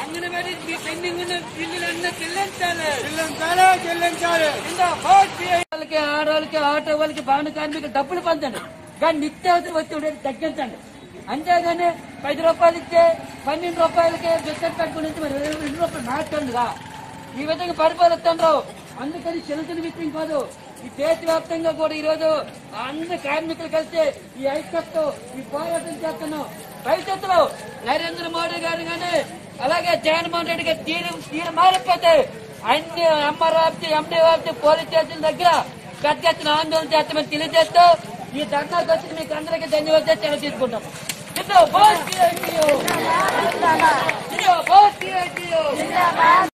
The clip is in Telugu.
అంగన్వాడీ పెండింగ్ ఉన్న బిల్లులన్నీ చెల్లించాలి చెల్లించాలి చెల్లించాలి వాళ్ళకి ఆడవాళ్ళకి ఆటో వాళ్ళకి భవన కార్మికులు డబ్బులు పొందండి కానీ నిత్యావసర వస్తువులు తగ్గించండి అంతేగాని పది రూపాయలు ఇచ్చే పన్నెండు రూపాయలకి బిస్కెట్ పెట్టుకుని ఇచ్చి మరి ఇరవై రెండు రూపాయలు మార్చండిగా ఈ విధంగా పరిపాలిస్తుండ్రు అందుకని చిన్న విషయం కాదు ఈ దేశవ్యాప్తంగా కూడా ఈ రోజు అందరి కార్మికులు కలిసి ఈ ఐక్యతతో ఈ పోరాటం చేస్తున్నాం భవిష్యత్తులో నరేంద్ర మోడీ గారు కానీ అలాగే జగన్మోహన్ రెడ్డి గారు తీరు తీరు మారిపోతే అన్ని ఎంఆర్ఆర్టీ ఎండీఆర్టీ పోలీస్ స్టేషన్ దగ్గర పెద్ద ఎత్తున ఆందోళన చేస్తామని తెలియజేస్తూ ఈ ధర్నాకు వచ్చి మీకు అందరికీ ధన్యవాదాలు సెలవు తీసుకుంటాం జిందాబాద్ సిఐటియు. జిందాబాద్ సిఐటియు.